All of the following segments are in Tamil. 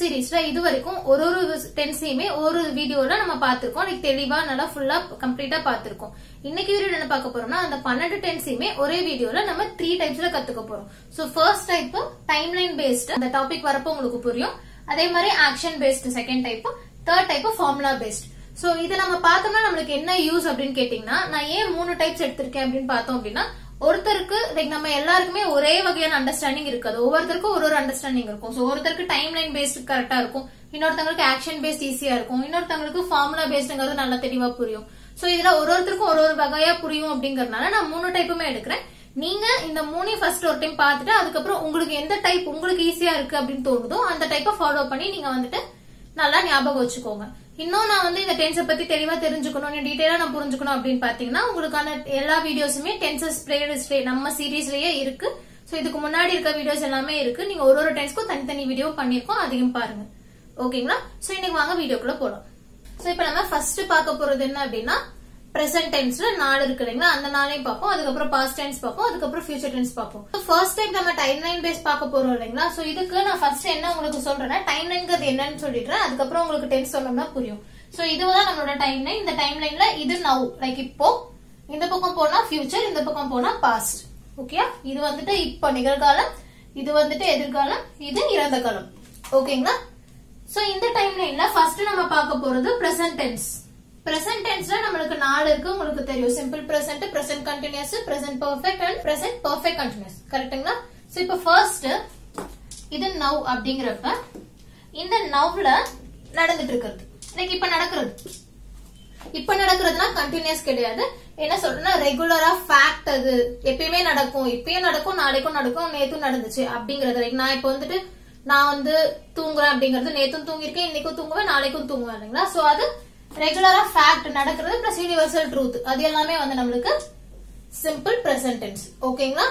சீரீஸ்ல இது வரைக்கும் ஒரு ஒரு டென்ஸையுமே ஒரு வீடியோல நம்ம பார்த்திருக்கோம் லைக் தெளிவா நல்லா ஃபுல்லா கம்ப்ளீட்டா பார்த்திருக்கோம் இன்னைக்கு வீடியோ என்ன பார்க்க போறோம்னா அந்த பன்னெண்டு டென்ஸையுமே ஒரே வீடியோல நம்ம த்ரீ டைப்ஸ்ல கத்துக்க போறோம் so first type time line based அந்த டாபிக் வரப்போ உங்களுக்கு புரியும் அதே மாதிரி action based second type third type formula based so இது நம்ம பார்த்தோம்னா நம்மளுக்கு என்ன யூஸ் அப்படின்னு கேட்டீங்கன்னா நான் ஏன் மூணு டைப்ஸ் எடுத்திருக்கேன் அப்படின்னு பார்த்தோம் அப்படின்னா ஒருத்தருக்கு லைக் நம்ம எல்லாருக்குமே ஒரே வகையான அண்டர்ஸ்டாண்டிங் இருக்காது ஒவ்வொருத்தருக்கும் ஒரு ஒரு அண்டர்ஸ்டாண்டிங் இருக்கும் சோ ஒருத்தருக்கு டைம் லைன் பேஸ்ட் கரெக்டா இருக்கும் இன்னொருத்தங்களுக்கு ஆக்ஷன் பேஸ்ட் ஈஸியா இருக்கும் இன்னொருத்தங்களுக்கு ஃபார்முலா பேஸ்ட்ங்கிறது நல்லா தெளிவா புரியும் சோ இதுல ஒரு ஒருத்தருக்கும் ஒரு ஒரு வகையா புரியும் அப்படிங்கறதுனால நான் மூணு டைப்புமே எடுக்கிறேன் நீங்க இந்த மூணையும் ஃபர்ஸ்ட் ஒரு டைம் பார்த்துட்டு அதுக்கப்புறம் உங்களுக்கு எந்த டைப் உங்களுக்கு ஈஸியா இருக்கு அப்படின்னு தோணுதோ அந்த டைப்பை ஃபாலோ பண்ணி நீங்க வந்துட்டு நல்லா ஞாபகம் வச்சுக்கோங்க இன்னும் நான் வந்து இந்த டென்ஸை பத்தி தெளிவா தெரிஞ்சுக்கணும் டீடைலா நான் புரிஞ்சுக்கணும் அப்படின்னு பாத்தீங்கன்னா உங்களுக்கான எல்லா வீடியோஸுமே டென்சஸ் பிளேலிஸ்ட்ல நம்ம சீரீஸ்லயே இருக்கு சோ இதுக்கு முன்னாடி இருக்க வீடியோஸ் எல்லாமே இருக்கு நீங்க ஒரு ஒரு டென்ஸ்க்கும் தனித்தனி வீடியோ பண்ணிருக்கோம் அதையும் பாருங்க ஓகேங்களா சோ இன்னைக்கு வாங்க வீடியோக்குள்ள போலாம் சோ இப்ப நம்ம ஃபர்ஸ்ட் பார்க்க போறது என்ன அப்படின்னா பிரசன்ட் டென்ஸ்ல நாலு இருக்கு இல்லைங்களா அந்த நாளையும் பார்ப்போம் அதுக்கப்புறம் பாஸ்ட் டென்ஸ் பார்ப்போம் அதுக்கப்புறம் ஃபியூச்சர் டென்ஸ் பார்ப்போம் ஃபர்ஸ்ட் டைம் நம்ம டைம் லைன் பேஸ் பார்க்க போறோம் இல்லைங்களா சோ இதுக்கு நான் ஃபர்ஸ்ட் என்ன உங்களுக்கு சொல்றேன்னா டைம் லைன்ங்கிறது என்னன்னு சொல்லிடுறேன் அதுக்கப்புறம் உங்களுக்கு டென்ஸ் சொன்னோம்னா புரியும் சோ இதுதான் நம்மளோட டைம் லைன் இந்த டைம் லைன்ல இது நவ் லைக் இப்போ இந்த பக்கம் போனா ஃபியூச்சர் இந்த பக்கம் போனா பாஸ்ட் ஓகே இது வந்துட்டு இப்ப நிகழ்காலம் இது வந்துட்டு எதிர்காலம் இது இறந்த காலம் ஓகேங்களா சோ இந்த டைம் லைன்ல ஃபர்ஸ்ட் நம்ம பார்க்க போறது பிரசன்ட் டென்ஸ் பிரசன்ட் டென்ஸ்ல நம்மளுக்கு நாலு இருக்கு உங்களுக்கு தெரியும் simple present present continuous present perfect and present perfect continuous கரெக்ட்டுங்களா சோ இப்போ ஃபர்ஸ்ட் இது நவ் அப்படிங்கிறப்ப இந்த நவ்ல நடந்துட்டு இருக்கிறது லைக் இப்ப நடக்கிறது இப்ப நடக்கிறதுனா கண்டினியூஸ் கிடையாது என்ன சொல்றேன்னா ரெகுலரா ஃபேக்ட் அது எப்பயுமே நடக்கும் இப்பயும் நடக்கும் நாளைக்கும் நடக்கும் நேத்தும் நடந்துச்சு அப்படிங்கறது லைக் நான் இப்ப வந்துட்டு நான் வந்து தூங்குறேன் அப்படிங்கறது நேத்தும் தூங்கிருக்கேன் இன்னைக்கும் தூங்குவேன் நாளைக்கும் தூங்குவேன் இல்லைங்களா சோ அது ரெகுலரா ஃபேக்ட் நடக்கிறது பிளஸ் யூனிவர்சல் ட்ரூத் அது எல்லாமே வந்து நம்மளுக்கு சிம்பிள் பிரசன்ட் டென்ஸ் ஓகேங்களா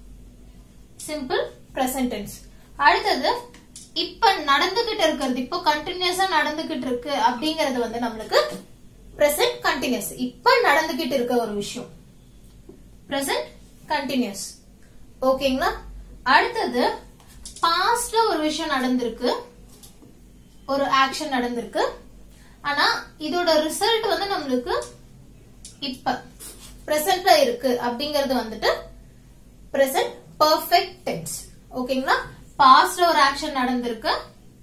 சிம்பிள் பிரசன்ட் டென்ஸ் அடுத்தது இப்ப நடந்துகிட்டு இருக்கிறது இப்போ கண்டினியூஸா நடந்துகிட்டு இருக்கு அப்படிங்கறது வந்து நம்மளுக்கு பிரசன்ட் கண்டினியூஸ் இப்ப நடந்துகிட்டு இருக்க ஒரு விஷயம் பிரசன்ட் கண்டினியூஸ் ஓகேங்களா அடுத்தது பாஸ்ட்ல ஒரு விஷயம் நடந்திருக்கு ஒரு ஆக்ஷன் நடந்திருக்கு ஆனா இதோட ரிசல்ட் வந்து நம்மளுக்கு இப்ப பிரசன்ட்ல இருக்கு அப்படிங்கறது வந்துட்டு பிரசன்ட் பர்ஃபெக்ட் டென்ஸ் ஓகேங்களா பாஸ்ட்ல ஒரு ஆக்ஷன் நடந்திருக்கு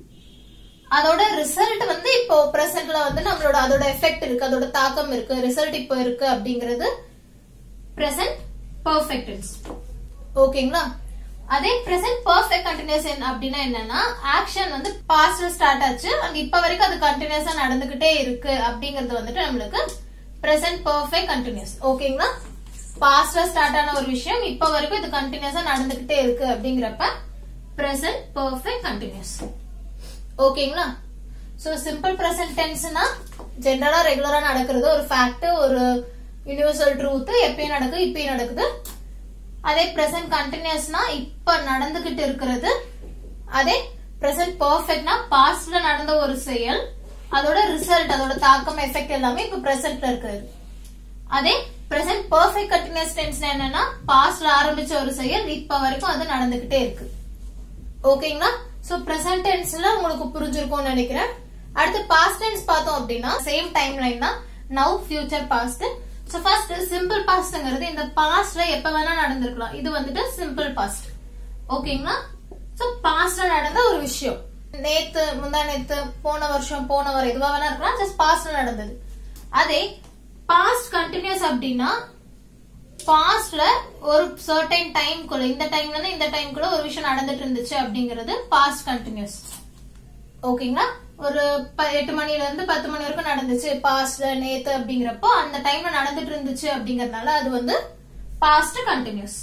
அதோட ரிசல்ட் வந்து இப்போ பிரசன்ட்ல வந்து நம்மளோட அதோட எஃபெக்ட் இருக்கு அதோட தாக்கம் இருக்கு ரிசல்ட் இப்போ இருக்கு அப்படிங்கிறது பிரசன்ட் பர்ஃபெக்ட் டென்ஸ் ஓகேங்களா அதே பிரசன்ட் பர்ஃபெக்ட் கண்டினியூஸ் அப்படின்னா என்னன்னா ஆக்ஷன் வந்து பாஸ்ட்ல ஸ்டார்ட் ஆச்சு அண்ட் இப்ப வரைக்கும் அது கண்டினியூஸா நடந்துகிட்டே இருக்கு அப்படிங்கறது வந்துட்டு நம்மளுக்கு பிரசன்ட் பர்ஃபெக்ட் கண்டினியூஸ் ஓகேங்களா பாஸ்ட்ல ஸ்டார்ட் ஆன ஒரு விஷயம் இப்ப வரைக்கும் இது கண்டினியூஸா நடந்துகிட்டே இருக்கு அப்படிங்கிறப்ப பிரசன்ட் பர்ஃபெக்ட் கண்டினியூஸ் ஓகேங்களா சோ சிம்பிள் பிரசன்ட் டென்ஸ்னா ஜென்ரலா ரெகுலரா நடக்கிறது ஒரு ஃபேக்ட் ஒரு யூனிவர்சல் ட்ரூத் எப்பயும் நடக்குது இப்பயும் நடக்குது அதே பிரசன்ட் கண்டினியூஸ்னா இப்ப நடந்துகிட்டு இருக்கிறது அதே பிரசன்ட் பர்ஃபெக்ட்னா பாஸ்ட்ல நடந்த ஒரு செயல் அதோட ரிசல்ட் அதோட தாக்கம் எஃபெக்ட் எல்லாமே இப்ப பிரசன்ட்ல இருக்கிறது அதே பிரசன்ட் பர்ஃபெக்ட் கண்டினியூஸ் டென்ஸ்னா என்னன்னா பாஸ்ட்ல ஆரம்பிச்ச ஒரு செயல் இப்ப வரைக்கும் அது நடந்துகிட்டே இருக்கு ஓகேங்களா சோ பிரசன்ட் டென்ஸ்ல உங்களுக்கு புரிஞ்சிருக்கும்னு நினைக்கிறேன் அடுத்து பாஸ்ட் டென்ஸ் பார்த்தோம் அப்படின்னா சேம் டைம் லைன் தான் now future past so first simple பாஸ்ட்ங்கிறது இந்த பாஸ்ட்ல எப்ப வேணா நடந்திருக்கலாம் இது வந்துட்டு சிம்பிள் பாஸ்ட் ஓகேங்களா சோ பாஸ்ட்ல நடந்த ஒரு விஷயம் நேத்து முந்தா நேத்து போன வருஷம் போன வாரம் எதுவா வேணா இருக்கலாம் ஜஸ்ட் பாஸ்ட்ல நடந்தது அதே பாஸ்ட் கண்டினியூஸ் அப்படின்னா பாஸ்ட்ல ஒரு சர்டைன் டைம்குள்ள இந்த டைம்ல இருந்து இந்த டைம்குள்ள ஒரு விஷயம் நடந்துட்டு இருந்துச்சு அப்படிங்கிறது பாஸ்ட் கண்டினியூஸ் ஓகேங்களா ஒரு ப- எட்டு மணில இருந்து பத்து மணி வரைக்கும் நடந்துச்சு பாஸ்ட்ல நேத்து அப்படிங்கிறப்போ அந்த டைம்ல நடந்துட்டு இருந்துச்சு அப்படிங்கறதுனால அது வந்து பாஸ்ட் கண்டினியூஸ்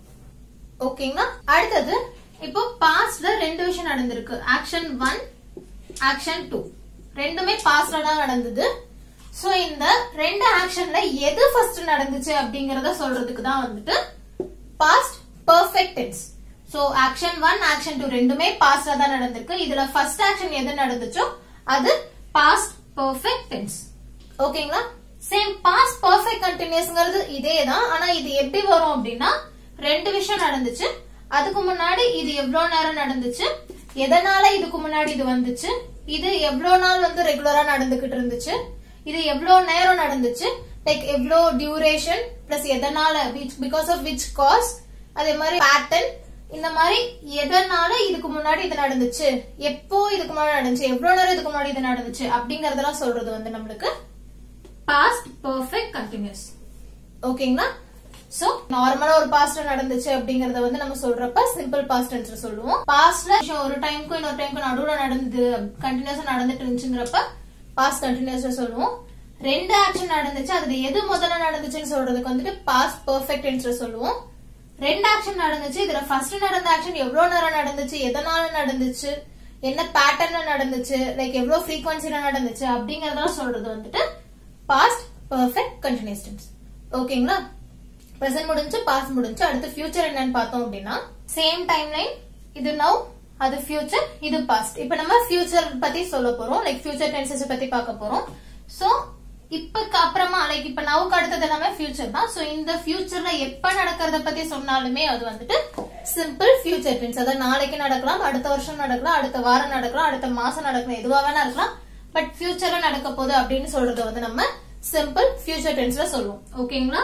ஓகேங்களா அடுத்தது இப்போ பாஸ்ட்ல ரெண்டு விஷயம் நடந்திருக்கு ஆக்ஷன் ஒன் ஆக்ஷன் டூ ரெண்டுமே பாஸ்ட்ல தான் நடந்தது சோ இந்த ரெண்டு ஆக்ஷன்ல எது ஃபர்ஸ்ட் நடந்துச்சு அப்படிங்கறத சொல்றதுக்கு தான் வந்துட்டு past perfect tense so action one action two ரெண்டுமே பாஸ்ட்ல தான் நடந்திருக்கு இதுல ஃபர்ஸ்ட் ஆக்ஷன் எது நடந்துச்சோ அது பாஸ்ட் பெர்ஃபெக்ட் டென்ஸ் ஓகேங்களா சேம் பாஸ்ட் பெர்ஃபெக்ட் கண்டினியூஸ்ங்கிறது இதே தான் ஆனா இது எப்படி வரும் அப்படின்னா ரெண்டு விஷயம் நடந்துச்சு அதுக்கு முன்னாடி இது எவ்வளவு நேரம் நடந்துச்சு எதனால இதுக்கு முன்னாடி இது வந்துச்சு இது எவ்வளவு நாள் வந்து ரெகுலரா நடந்துகிட்டு இருந்துச்சு இது எவ்வளவு நேரம் நடந்துச்சு லைக் எவ்வளவு டியூரேஷன் பிளஸ் எதனால பிகாஸ் ஆஃப் விச் காஸ் அதே மாதிரி பேட்டர்ன் இந்த மாதிரி எதனால இதுக்கு முன்னாடி இது நடந்துச்சு எப்போ இதுக்கு முன்னாடி நடந்துச்சு எவ்வளவு நேரம் இதுக்கு முன்னாடி இது நடந்துச்சு அப்படிங்கறதெல்லாம் சொல்றது வந்து நம்மளுக்கு பாஸ்ட் பெர்ஃபெக்ட் கண்டினியூஸ் ஓகேங்களா சோ நார்மலா ஒரு பாஸ்ட்ல நடந்துச்சு அப்படிங்கறத வந்து நம்ம சொல்றப்ப சிம்பிள் பாஸ்ட் டென்ஸ்ல சொல்லுவோம் பாஸ்ட்ல ஒரு டைம்க்கும் இன்னொரு டைம்க்கு நடுவுல நடந்தது கண்டினியூஸா நடந்துட்டு இருந்துச்சுங்கிறப்ப பாஸ்ட் கண்டினியூஸா சொல்லுவோம் ரெண்டு ஆக்ஷன் நடந்துச்சு அதுல எது முதல்ல நடந்துச்சுன்னு சொல்றதுக்கு வந்துட்டு பாஸ்ட் பெர்ஃபெக்ட் டென்ஸ்ல சொல்லுவோம் ரெண்டு ஆக்ஷன் நடந்துச்சு இதுல ஃபர்ஸ்ட் நடந்த ஆக்ஷன் எவ்வளவு நேரம் நடந்துச்சு எதனால நடந்துச்சு என்ன பேட்டர்ன்ல நடந்துச்சு லைக் எவ்வளவு ஃப்ரீக்வன்சில நடந்துச்சு அப்படிங்கறதெல்லாம் சொல்றது வந்துட்டு பாஸ்ட் பெர்ஃபெக்ட் கண்டினியூஸ் டென்ஸ் ஓகேங்களா பிரசன்ட் முடிஞ்சு பாஸ்ட் முடிஞ்சு அடுத்து ஃபியூச்சர் என்னன்னு பார்த்தோம் அப்படின்னா சேம் டைம் லைன் இது நவ் அது ஃபியூச்சர் இது பாஸ்ட் இப்ப நம்ம ஃபியூச்சர் பத்தி சொல்ல போறோம் லைக் ஃபியூச்சர் டென்சஸ் பத்தி பார்க்க போறோம் சோ இப்பக்கு அப்புறமா லைக் இப்ப நவுக்கு அடுத்தது எல்லாமே ஃபியூச்சர் தான் சோ இந்த ஃபியூச்சர்ல எப்ப நடக்கிறத பத்தி சொன்னாலுமே அது வந்துட்டு சிம்பிள் ஃபியூச்சர் டென்ஸ் அதாவது நாளைக்கு நடக்கலாம் அடுத்த வருஷம் நடக்கலாம் அடுத்த வாரம் நடக்கலாம் அடுத்த மாசம் நடக்கலாம் எதுவா வேணா இருக்கலாம் பட் ஃபியூச்சர்ல நடக்க போகுது அப்படின்னு சொல்றது வந்து நம்ம சிம்பிள் ஃபியூச்சர் டென்ஸ்ல சொல்லுவோம் ஓகேங்களா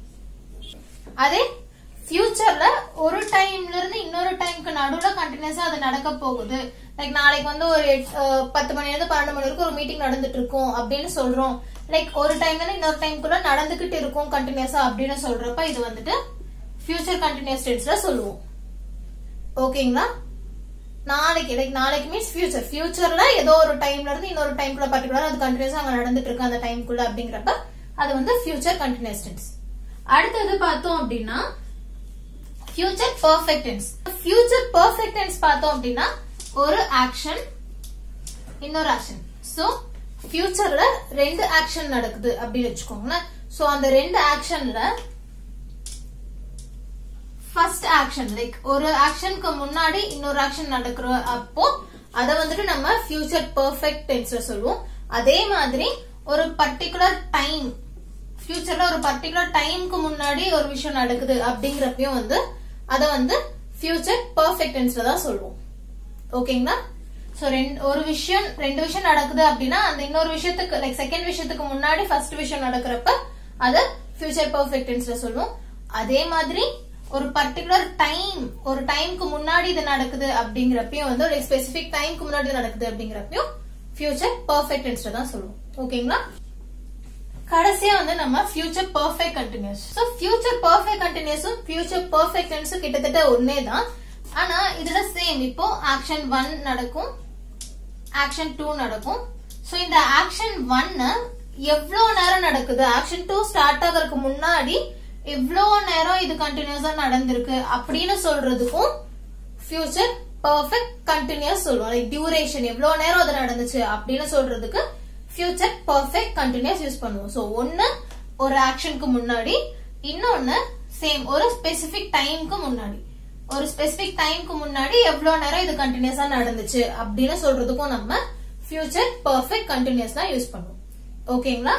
அதே ஃபியூச்சர்ல ஒரு டைம்ல இருந்து இன்னொரு டைம்க்கு நடுவுல கண்டினியூஸா அது நடக்க போகுது லைக் நாளைக்கு வந்து ஒரு எட்- அஹ் பத்து மணில இருந்து பன்னெண்டு மணி வரைக்கும் ஒரு மீட்டிங் நடந்துட்டு இருக்கும் அப்படின்னு சொல்றோம் லைக் ஒரு டைம்ல இருந்து இன்னொரு டைம்குள்ள நடந்துகிட்டு இருக்கும் கண்டினியூஸா அப்படின்னு சொல்றப்ப இது வந்துட்டு ஃபியூச்சர் கண்டினியூஸ் டென்ஸ்ல சொல்லுவோம் ஓகேங்களா நாளைக்கு லைக் நாளைக்கு மீன்ஸ் ஃபியூச்சர் ஃபியூச்சர்ல ஏதோ ஒரு டைம்ல இருந்து இன்னொரு டைம்குள்ள பர்டிகுலர் அது கண்டினியூஸா அங்க நடந்துட்டு இருக்கு அந்த டைம்குள்ள அப்படிங்கிறப்ப அது வந்து ஃபியூச்சர் கண்டினியூஸ் டென்ஸ் அடுத்தது பார்த்தோம் அப்படின்னா future perfect tense future perfect tense பார்த்தோம் அப்படின்னா ஒரு ஆக்ஷன் இன்னொரு ஆக்ஷன் சோ ஃபியூச்சர்ல ரெண்டு ஆக்ஷன் நடக்குது அப்படின்னு வச்சுக்கோங்களேன் சோ அந்த ரெண்டு ஆக்ஷன்ல ஃபர்ஸ்ட் ஆக்ஷன் லைக் ஒரு ஆக்ஷனுக்கு முன்னாடி இன்னொரு ஆக்ஷன் நடக்கிற அப்போ அத வந்துட்டு நம்ம ஃபியூச்சர் பெர்ஃபெக்ட் டென்ஸ்ல சொல்லுவோம் அதே மாதிரி ஒரு பர்டிகுலர் டைம் ஃபியூச்சர்ல ஒரு பர்டிகுலர் டைம்க்கு முன்னாடி ஒரு விஷயம் நடக்குது அப்படிங்கிறப்பையும் வந்து அத வந்து ஃபியூச்சர் பெர்ஃபெக்ட் டென்ஸ்ல தான் சொல்லுவோம் ஓகேங்களா சோ ரெண்டு ஒரு விஷயம் ரெண்டு விஷயம் நடக்குது அப்படின்னா அந்த இன்னொரு விஷயத்துக்கு லைக் செகண்ட் விஷயத்துக்கு முன்னாடி ஃபர்ஸ்ட் விஷயம் நடக்கிறப்ப அத ஃபியூச்சர் பெர்ஃபெக்ட் டென்ஸ்ல சொல்லுவோம் அதே மாதிரி ஒரு பர்டிகுலர் டைம் ஒரு டைம்க்கு முன்னாடி இது நடக்குது அப்படிங்கிறப்பையும் வந்து ஒரு ஸ்பெசிபிக் டைம்க்கு முன்னாடி இது நடக்குது அப்படிங்கிறப்பையும் ஃபியூச்சர் பெர்ஃபெக்ட் டென்ஸ்ல தான் சொல்லுவோம் ஓகேங்களா கடைசியா வந்து நம்ம future perfect continuous so future perfect கண்டினியூஸும் ஃபியூச்சர் பெர்ஃபெக்ட் டென்ஸும் கிட்டத்தட்ட ஒன்னே தான் ஆனா இதுல சேம் இப்போ ஆக்ஷன் ஒன் நடக்கும் ஆக்ஷன் டூ நடக்கும் சோ இந்த ஆக்ஷன் ஒன்னு எவ்வளவு நேரம் நடக்குது ஆக்ஷன் டூ ஸ்டார்ட் ஆகிறதுக்கு முன்னாடி எவ்வளவு நேரம் இது கண்டினியூஸா நடந்திருக்கு அப்படின்னு சொல்றதுக்கும் ஃபியூச்சர் பெர்ஃபெக்ட் கண்டினியூஸ் சொல்லுவோம் லைக் டியூரேஷன் எவ்வளவு நேரம் அது நடந்துச்சு அப்படின்னு சொல்றதுக்கு ஃபியூச்சர் பெர்ஃபெக்ட் கண்டினியூஸ் யூஸ் பண்ணுவோம் சோ ஒன்னு ஒரு ஆக்ஷனுக்கு முன்னாடி இன்னொன்னு சேம் ஒரு ஸ்பெசிபிக் டைம்க்கு முன்னாடி ஒரு ஸ்பெசிபிக் டைம்க்கு முன்னாடி எவ்வளவு நேரம் இது கண்டினியூஸா நடந்துச்சு அப்படின்னு சொல்றதுக்கும் நம்ம ஃபியூச்சர் பெர்ஃபெக்ட் கண்டினியூஸ் தான் யூஸ் பண்ணுவோம் ஓகேங்களா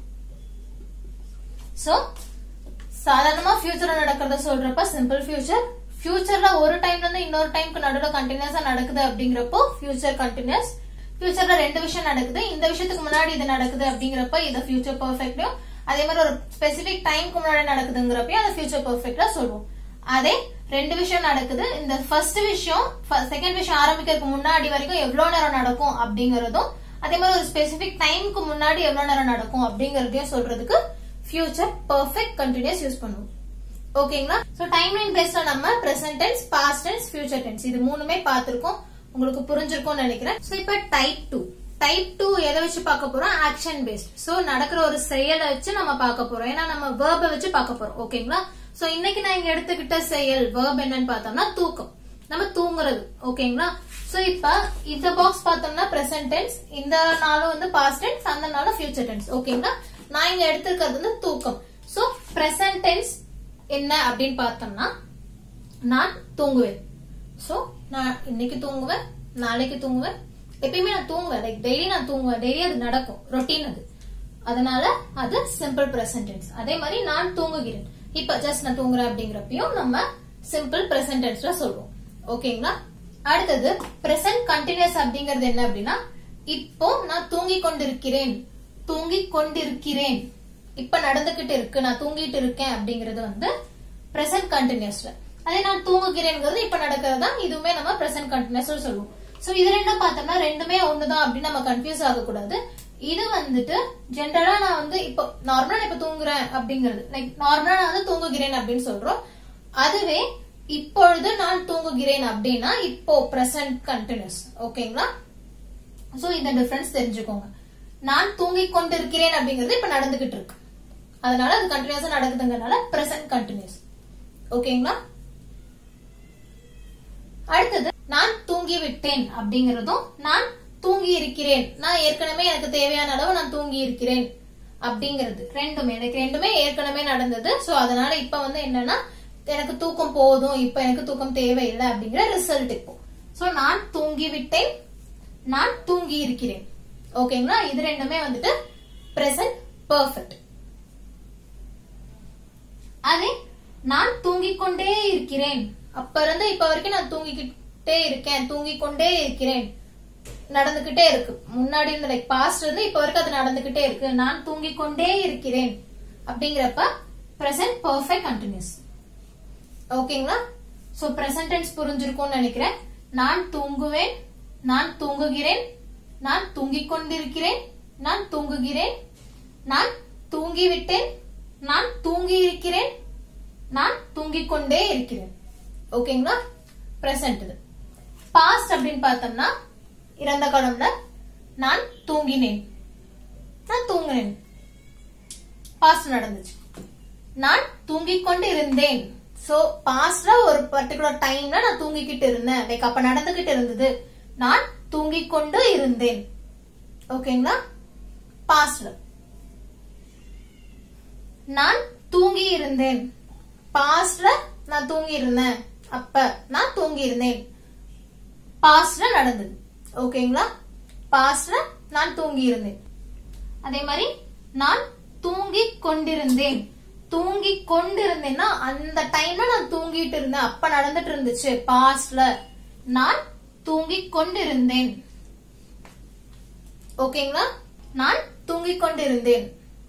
சோ சாதாரணமா ஃபியூச்சர்ல நடக்கிறத சொல்றப்ப சிம்பிள் ஃபியூச்சர் ஃபியூச்சர்ல ஒரு டைம்ல இருந்து இன்னொரு டைம்க்கு நடுவுல கண்டினியூஸா நடக்குது அப்படிங்கிறப்போ ஃபியூச்சர் கண்டினியூஸ் ஃபியூச்சர்ல ரெண்டு விஷயம் நடக்குது இந்த விஷயத்துக்கு முன்னாடி இது நடக்குது அப்படிங்கிறப்ப இது ஃபியூச்சர் பெர்ஃபெக்ட்லயும் அதே மாதிரி ஒரு ஸ்பெசிபிக் டைம்க்கு முன்னாடி நடக்குதுங்கிறப்பயும் அதை ஃபியூச்சர் பெர்ஃபெக்டா சொல்லுவோம் அதே ரெண்டு விஷயம் நடக்குது இந்த ஃபர்ஸ்ட் விஷயம் செகண்ட் விஷயம் ஆரம்பிக்கிறதுக்கு முன்னாடி வரைக்கும் எவ்வளவு நேரம் நடக்கும் அப்படிங்கறதும் அதே மாதிரி ஒரு ஸ்பெசிபிக் டைம்க்கு முன்னாடி எவ்வளவு நேரம் நடக்கும் அப்படிங்கறதையும் சொல்றதுக்கு ஃபியூச்சர் பெர்ஃபெக்ட் கண்டினியூஸ் யூஸ் பண்ணுவோம் ஓகேங்களா சோ டைம் லைன் பேஸ்ல நம்ம present tense past tense future tense இது மூணுமே பார்த்திருக்கோம் உங்களுக்கு புரிஞ்சிருக்கும்னு நினைக்கிறேன் சோ இப்ப டைப் டூ டைப் டூ எதை வச்சு பார்க்க போறோம் ஆக்ஷன் பேஸ்ட் சோ நடக்கிற ஒரு செயலை வச்சு நம்ம பார்க்க போறோம் ஏன்னா நம்ம வேர்பை வச்சு பார்க்க போறோம் ஓகேங்களா சோ இன்னைக்கு நான் இங்க எடுத்துக்கிட்ட செயல் வேர்ப் என்னன்னு பார்த்தோம்னா தூக்கம் நம்ம தூங்குறது ஓகேங்களா சோ இப்ப இந்த பாக்ஸ் பார்த்தோம்னா பிரசன்ட் டென்ஸ் இந்த நாளும் வந்து பாஸ்ட் டென்ஸ் அந்த நாளும் ஃபியூச்சர் டென்ஸ் ஓகேங்களா நான் இங்க எடுத்திருக்கிறது வந்து தூக்கம் சோ பிரசன்ட் டென்ஸ் என்ன அப்படின்னு பார்த்தோம்னா நான் தூங்குவேன் சோ நான் இன்னைக்கு தூங்குவேன் நாளைக்கு தூங்குவேன் எப்பயுமே நான் தூங்குவேன் லைக் டெய்லி நான் தூங்குவேன் டெய்லி அது நடக்கும் ரொட்டீன் அது அதனால அது சிம்பிள் பிரசன்ட் டென்ஸ் அதே மாதிரி நான் தூங்குகிறேன் இப்ப ஜஸ்ட் நான் தூங்குறேன் அப்படிங்கிறப்பையும் நம்ம சிம்பிள் பிரசன்ட் டென்ஸ்ல சொல்லுவோம் ஓகேங்களா அடுத்தது பிரசன்ட் கண்டினியூஸ் அப்படிங்கிறது என்ன அப்படின்னா இப்போ நான் தூங்கிக் கொண்டிருக்கிறேன் தூங்கிக் கொண்டிருக்கிறேன் இப்ப நடந்துகிட்டு இருக்கு நான் தூங்கிட்டு இருக்கேன் அப்படிங்கறது வந்து பிரசன்ட் கண்டினியூஸ்ல அதே நான் தூங்குகிறேன்ங்கிறது இப்ப நடக்கிறதா இதுவுமே நம்ம பிரசன்ட் கண்டினியூஸ் சொல்லுவோம் சோ இது ரெண்டும் பார்த்தோம்னா ரெண்டுமே ஒண்ணுதான் அப்படின்னு நம்ம கன்ஃபியூஸ் ஆகக்கூடாது இது வந்துட்டு ஜென்ரலா நான் வந்து இப்போ நார்மலா நான் இப்ப தூங்குறேன் அப்படிங்கிறது லைக் நார்மலா நான் வந்து தூங்குகிறேன் அப்படின்னு சொல்றோம் அதுவே இப்பொழுது நான் தூங்குகிறேன் அப்படின்னா இப்போ பிரசன்ட் கண்டினியூஸ் ஓகேங்களா சோ இந்த டிஃபரன்ஸ் தெரிஞ்சுக்கோங்க நான் தூங்கிக் கொண்டிருக்கிறேன் அப்படிங்கிறது இப்ப நடந்துகிட்டு இருக்கு அதனால அது கண்டினியூஸா நடக்குதுங்கறனால பிரசன்ட் கண்டினியூஸ் ஓகேங்களா அடுத்தது நான் தூங்கி விட்டேன் அப்படிங்கறதும் நான் தூங்கி இருக்கிறேன் நான் ஏற்கனவே எனக்கு தேவையான அளவு நான் தூங்கி இருக்கிறேன் அப்படிங்கிறது ரெண்டுமே எனக்கு ரெண்டுமே ஏற்கனவே நடந்தது சோ அதனால இப்ப வந்து என்னன்னா எனக்கு தூக்கம் போதும் இப்ப எனக்கு தூக்கம் தேவையில்லை அப்படிங்கிற ரிசல்ட் இப்போ சோ நான் தூங்கி விட்டேன் நான் தூங்கி இருக்கிறேன் ஓகேங்களா இது ரெண்டுமே வந்துட்டு பிரசன்ட் பெர்ஃபெக்ட் அதே நான் தூங்கிக் கொண்டே இருக்கிறேன் அப்ப இருந்து இப்ப வரைக்கும் நான் தூங்கிக்கிட்டே இருக்கேன் தூங்கிக் கொண்டே இருக்கிறேன் நடந்துகிட்டே இருக்கு முன்னாடி இருந்து லைக் பாஸ்ட் இருந்து இப்ப வரைக்கும் அது நடந்துகிட்டே இருக்கு நான் தூங்கிக் கொண்டே இருக்கிறேன் அப்படிங்கிறப்ப பிரசன்ட் பெர்ஃபெக்ட் கண்டினியூஸ் ஓகேங்களா சோ பிரசன்ட் டென்ஸ் புரிஞ்சிருக்கும்னு நினைக்கிறேன் நான் தூங்குவேன் நான் தூங்குகிறேன் நான் தூங்கிக் கொண்டிருக்கிறேன் நான் தூங்குகிறேன் நான் தூங்கிவிட்டேன் நான் தூங்கி இருக்கிறேன் நான் தூங்கிக் கொண்டே இருக்கிறேன் ஓகேங்களா பிரசன்ட் இது பாஸ்ட் அப்படின்னு பார்த்தோம்னா இறந்த காலம்ல நான் தூங்கினேன் நான் தூங்கினேன் பாஸ்ட் நடந்துச்சு நான் தூங்கிக் கொண்டு இருந்தேன் சோ பாஸ்ட்ல ஒரு பர்டிகுலர் டைம்ல நான் தூங்கிக்கிட்டு இருந்தேன் லைக் அப்ப நடந்துகிட்டு இருந்தது நான் தூங்கிக் கொண்டு இருந்தேன் ஓகேங்களா பாஸ்ட்ல நான் தூங்கி இருந்தேன் பாஸ்ட்ல நான் தூங்கி இருந்தேன் அப்ப நான் தூங்கி இருந்தேன் பாஸ்ட்ல நடந்தது ஓகேங்களா பாஸ்ட்ல நான் தூங்கி இருந்தேன் அதே மாதிரி நான் தூங்கி கொண்டிருந்தேன் தூங்கி கொண்டிருந்தேன்னா அந்த டைம்ல நான் தூங்கிட்டு இருந்தேன் அப்ப நடந்துட்டு இருந்துச்சு பாஸ்ட்ல நான் தூங்கி கொண்டிருந்தேன் ஓகேங்களா நான் தூங்கிக் கொண்டிருந்தேன்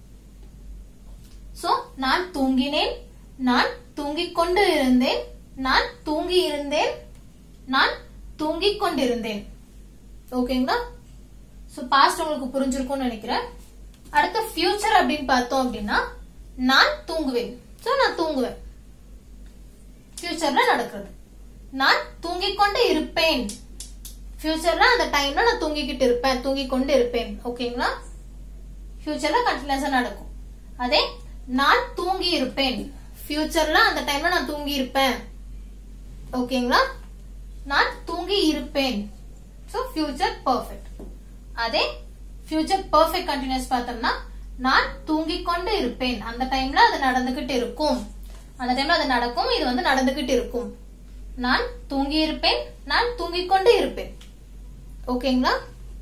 சோ நான் தூங்கினேன் நான் தூங்கிக் கொண்டு இருந்தேன் நான் தூங்கி இருந்தேன் நான் தூங்கிக் கொண்டிருந்தேன் ஓகேங்களா சோ பாஸ்ட் உங்களுக்கு புரிஞ்சிருக்கும்னு நினைக்கிறேன் அடுத்து ஃபியூச்சர் அப்படின்னு பார்த்தோம் அப்படின்னா நான் தூங்குவேன் சோ நான் தூங்குவேன் ஃபியூச்சர்ல நடக்கிறது நான் தூங்கிக் கொண்டு இருப்பேன் ஃபியூச்சர்ல அந்த டைம்ல நான் தூங்கிக்கிட்டு இருப்பேன் தூங்கிக் கொண்டு இருப்பேன் ஓகேங்களா ஃபியூச்சர்ல கண்டினியூஸா நடக்கும் அதே நான் தூங்கி இருப்பேன் ஃபியூச்சர்ல அந்த டைம்ல நான் தூங்கி இருப்பேன் ஓகேங்களா நான் தூங்கி இருப்பேன் சோ ஃபியூச்சர் பெர்ஃபெக்ட் அதே ஃபியூச்சர் பெர்ஃபெக்ட் கண்டினியூஸ் பார்த்தோம்னா நான் தூங்கிக் கொண்டு இருப்பேன் அந்த டைம்ல அது நடந்துகிட்டு இருக்கும் அந்த டைம்ல அது நடக்கும் இது வந்து நடந்துகிட்டு இருக்கும் நான் தூங்கி இருப்பேன் நான் தூங்கிக் கொண்டு இருப்பேன் ஓகேங்களா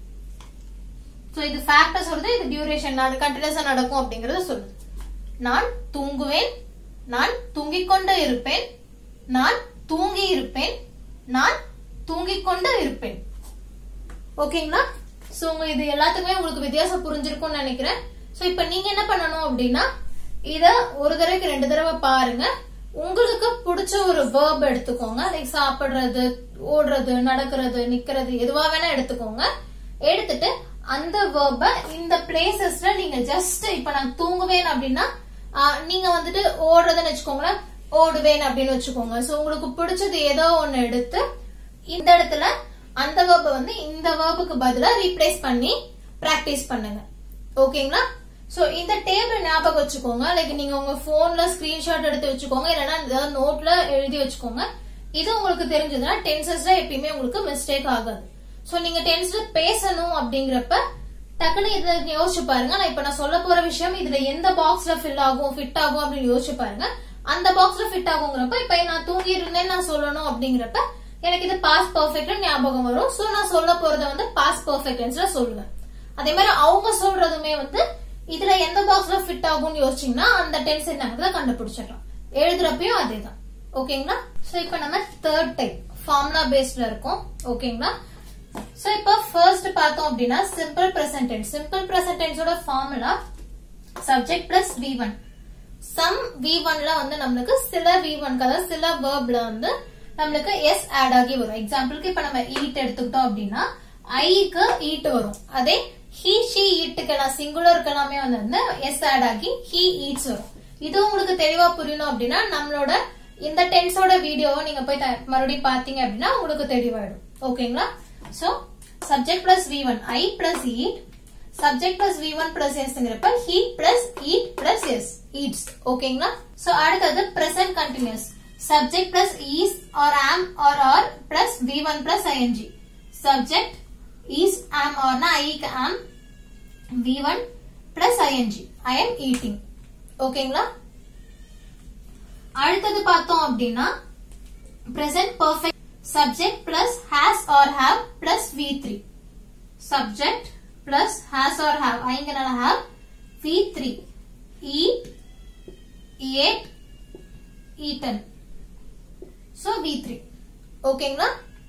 சோ இது ஃபேக்டர் சொல்லுது இது டியூரேஷன் நான் கண்டினியூஸா நடக்கும் அப்படிங்கறத சொல்லுது நான் தூங்குவேன் நான் தூங்கிக் கொண்டு இருப்பேன் நான் தூங்கி இருப்பேன் நான் தூங்கிக் கொண்டு இருப்பேன் ஓகேங்களா சோ உங்க இது எல்லாத்துக்குமே உங்களுக்கு வித்தியாசம் புரிஞ்சிருக்கும்னு நினைக்கிறேன் சோ இப்ப நீங்க என்ன பண்ணணும் அப்படின்னா இத ஒரு தடவைக்கு ரெண்டு தடவை பாருங்க உங்களுக்கு பிடிச்ச ஒரு வேர்ப் எடுத்துக்கோங்க லைக் சாப்பிடுறது ஓடுறது நடக்கிறது நிக்கிறது எதுவா வேணா எடுத்துக்கோங்க எடுத்துட்டு அந்த வேர்ப இந்த பிளேசஸ்ல நீங்க ஜஸ்ட் இப்ப நான் தூங்குவேன் அப்படின்னா ஆஹ், நீங்க வந்துட்டு ஓடுறதுன்னு வச்சுக்கோங்களேன் ஓடுவேன் அப்படின்னு வச்சுக்கோங்க சோ உங்களுக்கு பிடிச்சது ஏதோ ஒண்ணு எடுத்து இந்த இடத்துல அந்த வேர்ப வந்து இந்த வேர்புக்கு பதிலா ரீப்ளேஸ் பண்ணி பிராக்டிஸ் பண்ணுங்க ஓகேங்களா சோ இந்த டேபிள் ஞாபகம் வச்சுக்கோங்க லைக் நீங்க உங்க போன்ல ஸ்கிரீன்ஷாட் எடுத்து வச்சுக்கோங்க இல்லைன்னா ஏதாவது நோட்ல எழுதி வச்சுக்கோங்க இது உங்களுக்கு தெரிஞ்சதுன்னா டென்சஸ்ல எப்பயுமே உங்களுக்கு மிஸ்டேக் ஆகாது சோ நீங்க டென்ஸ்ல பேசணும் அப்படிங்கிறப்ப டக்குன்னு இதை யோசிச்சு பாருங்க நான் இப்ப நான் சொல்ல போற விஷயம் இதுல எந்த பாக்ஸ்ல ஃபில் ஆகும் ஃபிட் ஆகும் அப்படின்னு யோசிச்சு பாருங்க அந்த பாக்ஸ்ல ஃபிட் ஆகுங்கிறப்ப இப்ப நான் தூங்கி இருந்தேன்னு நான் சொல்லணும் அப்படிங்கிறப்ப எனக்கு இது பாஸ் பர்ஃபெக்ட் ஞாபகம் வரும் சோ நான் சொல்ல போறத வந்து பாஸ் பர்ஃபெக்ட்ல சொல்லுவேன் அதே மாதிரி அவங்க சொல்றதுமே வந்து இதுல எந்த பாக்ஸ்ல ஃபிட் ஆகும்னு யோசிச்சீங்கன்னா அந்த டென்ஸ் என்னங்கிறத கண்டுபிடிச்சிடலாம் எழுதுறப்பயும் அதேதான் ஓகேங்களா சோ இப்ப நம்ம தேர்ட் டைப் ஃபார்முலா பேஸ்ட்ல இருக்கும் ஓகேங்களா சோ இப்போ ஃபர்ஸ்ட் பார்த்தோம் அப்படின்னா simple present tense simple present டென்ஸோட formula subject plus V one some V ஒன்ல வந்து நம்மளுக்கு சில வி ஒன் அதாவது சில வேர்ப்ல வந்து நம்மளுக்கு எஸ் ஆட் ஆகி வரும் எக்ஸாம்பிளுக்கு இப்ப நம்ம ஈட் எடுத்துக்கிட்டோம் அப்படின்னா ஐக்கு ஈட் வரும் அதே ஹி ஷி ஈட்டுக்கெல்லாம் சிங்குலருக்கு எல்லாமே வந்து எஸ் ஆட் ஆகி ஹி ஈட்ஸ் வரும் இது உங்களுக்கு தெளிவா புரியணும் அப்படின்னா நம்மளோட இந்த டென்ஸோட வீடியோவை நீங்க போய் த- மறுபடியும் பாத்தீங்க அப்படின்னா உங்களுக்கு தெளிவாயிடும் ஓகேங்களா so subject plus V one I plus eat subject plus V one plus எஸ்ங்கிறப்ப he plus eat plus S eats ஓகேங்களா சோ அடுத்தது present continuous subject plus is are am are are plus V one plus ING subject is am ஆர்னா ஐக்கு am V one plus ING I am eating ஓகேங்களா அடுத்தது பார்த்தோம் அப்படின்னா present perfect subject plus has or have plus v3 subject plus has or have இங்க நான் have v3 eat ate eaten so v3 ஓகேங்களா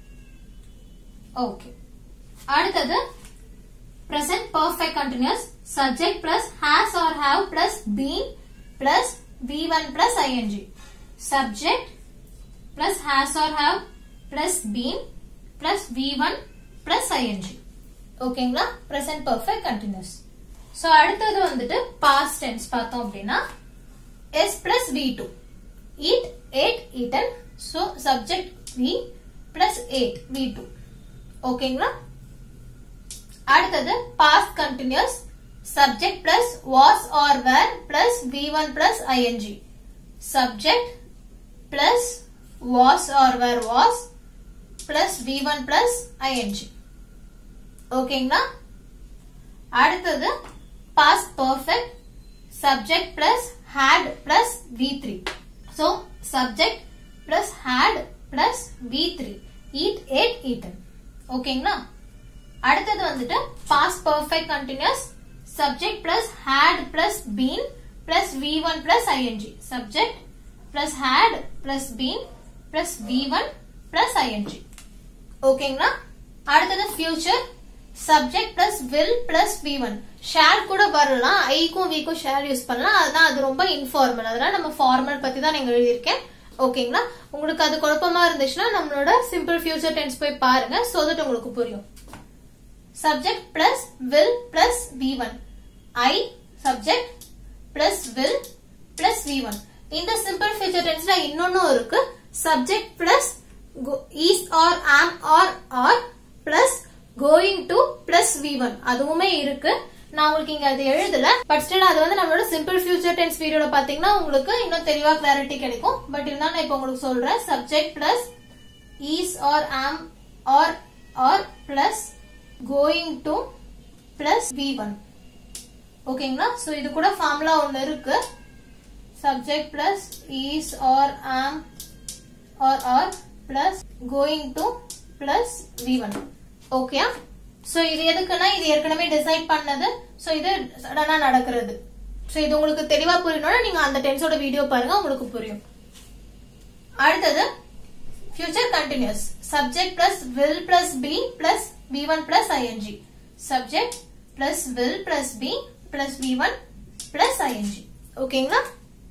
ஓகே அடுத்தது present perfect continuous subject plus has or have plus been plus v1 plus ing subject plus has or have plus been plus v1 plus ing ஓகேங்களா present perfect continuous சோ அடுத்தது வந்துட்டு past tense பார்த்தோம் அப்படின்னா s plus v2 eat ate eaten so subject v plus ate v2 ஓகேங்களா அடுத்தது past continuous subject plus was or were plus v1 plus ing subject plus was or were was plus v1 plus ing ஓகேங்களா அடுத்தது past perfect subject plus had plus v3 so subject plus had plus v3 eat ate eaten ஓகேங்களா அடுத்தது வந்துட்டு past perfect continuous subject plus had plus been plus v1 plus ing subject plus had plus been plus v1 plus ing ஓகேங்களா அடுத்தது future subject plus will plus v1 shall கூட வரலாம் ஐக்கும் வீக்கும் ஷேர் யூஸ் பண்ணலாம் அதுதான் அது ரொம்ப இன்ஃபார்மல் அதனால நம்ம ஃபார்மல் பத்தி தான் நீங்க எழுதியிருக்கேன் ஓகேங்களா உங்களுக்கு அது குழப்பமா இருந்துச்சுன்னா நம்மளோட சிம்பிள் ஃபியூச்சர் டென்ஸ் போய் பாருங்க சோ தட் உங்களுக்கு புரியும் subject plus will plus v1 i subject plus will plus v1 இந்த simple future tenseல இன்னொன்னும் இருக்கு subject plus go- is or am or are plus going to plus v1 அதுவுமே இருக்கு நான் உங்களுக்கு இங்க அது எழுதல பட் ஸ்டில் அது வந்து நம்மளோட சிம்பிள் ஃபியூச்சர் டென்ஸ் வீடியோல பாத்தீங்கன்னா உங்களுக்கு இன்னும் தெளிவா கிளாரிட்டி கிடைக்கும் பட் இருந்தாலும் நான் இப்போ உங்களுக்கு சொல்றேன் subject plus is or am or or plus going to plus v1 ஓகேங்களா சோ இது கூட ஃபார்முலா ஒன்னு இருக்கு subject plus is or am or are plus going to plus v1 okay so இது எதுக்குன்னா இது ஏற்கனவே டிசைட் பண்ணது சோ இது சடனா நடக்கிறது சோ இது உங்களுக்கு தெளிவா புரியணும்னா நீங்க அந்த டென்ஸோட வீடியோ பாருங்க உங்களுக்கு புரியும் அடுத்தது future continuous subject plus will plus be plus v1 plus ing subject plus will plus be plus v1 plus ing ஓகேங்களா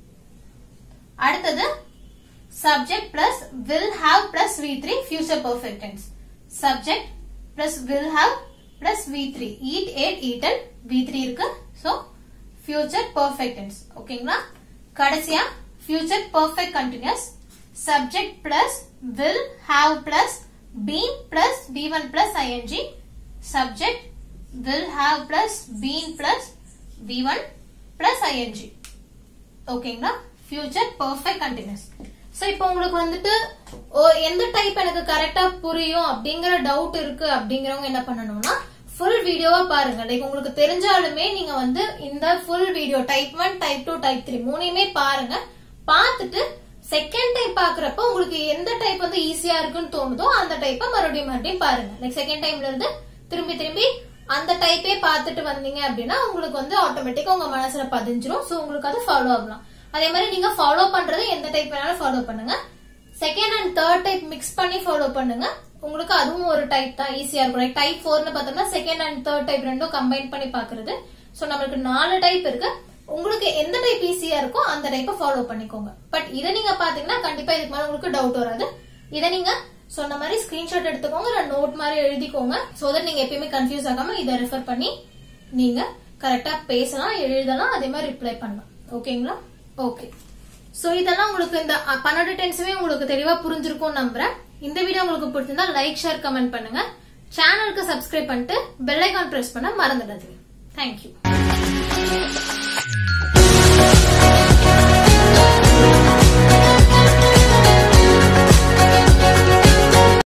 அடுத்தது subject plus will have plus v3 future perfect tense subject plus will have plus v3 eat ate eaten v3 இருக்கு so future perfect tense ஓகேங்களா கடைசியா future perfect continuous subject plus will have plus been plus v1 plus ing subject will have plus been plus v1 plus ing ஓகேங்களா ஃபியூச்சர் பெர்ஃபெக்ட் கண்டினியூஸ் சோ இப்போ உங்களுக்கு வந்துட்டு ஓ, எந்த டைப் எனக்கு கரெக்டா புரியும் அப்படிங்கிற டவுட் இருக்கு அப்படிங்கிறவங்க என்ன பண்ணணும்னா ஃபுல் வீடியோவா பாருங்க லைக் உங்களுக்கு தெரிஞ்சாலுமே நீங்க வந்து இந்த full video type one type two type three மூணையுமே பாருங்க பார்த்துட்டு செகண்ட் டைப் பாக்குறப்ப உங்களுக்கு எந்த டைப் வந்து ஈஸியா இருக்குன்னு தோணுதோ அந்த டைப்பை மறுபடியும் மறுபடியும் பாருங்க லைக் செகண்ட் டைம்ல இருந்து திரும்பி திரும்பி அந்த டைப்பே பார்த்துட்டு வந்தீங்க அப்படின்னா உங்களுக்கு வந்து ஆட்டோமேட்டிக்கா உங்க மனசுல பதிஞ்சிரும் சோ உங்களுக்கு அது ஃபாலோ ஆகலாம் அதே மாதிரி நீங்க ஃபாலோ பண்றது எந்த டைப் வேணாலும் ஃபாலோ பண்ணுங்க second and third type mix பண்ணி ஃபாலோ பண்ணுங்க உங்களுக்கு அதுவும் ஒரு டைப் தான் ஈஸியா இருக்கும் டைப் ஃபோர்னு பார்த்தோம்னா செகண்ட் அண்ட் தேர்ட் டைப் ரெண்டும் கம்பைன் பண்ணி பாக்குறது சோ நம்மளுக்கு நாலு டைப் இருக்கு உங்களுக்கு எந்த டைப் ஈஸியா இருக்கோ அந்த டைப்பை ஃபாலோ பண்ணிக்கோங்க பட் இதை நீங்க பாத்தீங்கன்னா கண்டிப்பா இதுக்கு மேல உங்களுக்கு டவுட் வராது இதை நீங்க சொன்ன மாதிரி ஸ்கிரீன்ஷாட் எடுத்துக்கோங்க இல்ல நோட் மாதிரி எழுதிக்கோங்க சோ தட் நீங்க எப்பயுமே கன்ஃபியூஸ் ஆகாம இதை ரெஃபர் பண்ணி நீங்க கரெக்டா பேசலாம் எழுதலாம் அதே மாதிரி ரிப்ளை பண்ணலாம் ஓகேங்களா ஓகே சோ இதெல்லாம் உங்களுக்கு இந்த அ, பன்னெண்டு டென்ஸுமே உங்களுக்கு தெளிவா புரிஞ்சிருக்கும் நம்புறேன் இந்த வீடியோ உங்களுக்கு பிடிச்சிருந்தா லைக் ஷேர் கமெண்ட் பண்ணுங்க சேனலுக்கு சப்ஸ்கிரைப் பண்ணிட்டு பெல் ஐகான் பிரஸ் பண்ண மறந்துடாதீங்க தேங்க்யூ